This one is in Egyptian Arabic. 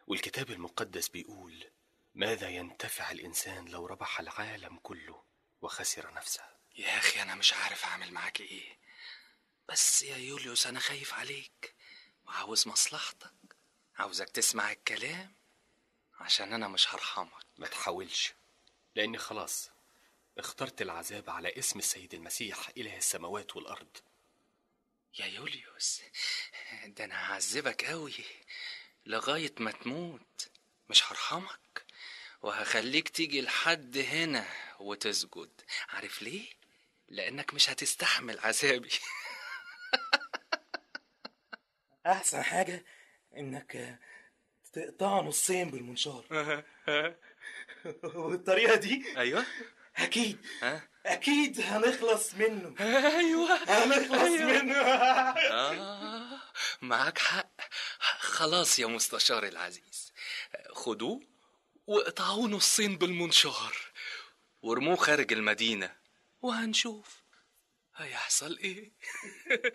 والكتاب المقدس بيقول ماذا ينتفع الإنسان لو ربح العالم كله وخسر نفسه يا اخي انا مش عارف اعمل معاك ايه بس يا يوليوس انا خايف عليك وعاوز مصلحتك عاوزك تسمع الكلام عشان انا مش هرحمك ما تحاولش لأني خلاص اخترت العذاب على اسم السيد المسيح إله السماوات والأرض يا يوليوس ده انا هعذبك قوي لغاية ما تموت مش هرحمك وهخليك تيجي لحد هنا وتسجد عارف ليه؟ لأنك مش هتستحمل عذابي احسن حاجة انك تقطعه نصين بالمنشار والطريقة دي أيوة اكيد ها؟ اكيد هنخلص منه أيوة هنخلص أيوة. منه آه معاك حق خلاص يا مستشار العزيز خدوه واقطعوه نصين بالمنشار وارموه خارج المدينة وهنشوف هيحصل ايه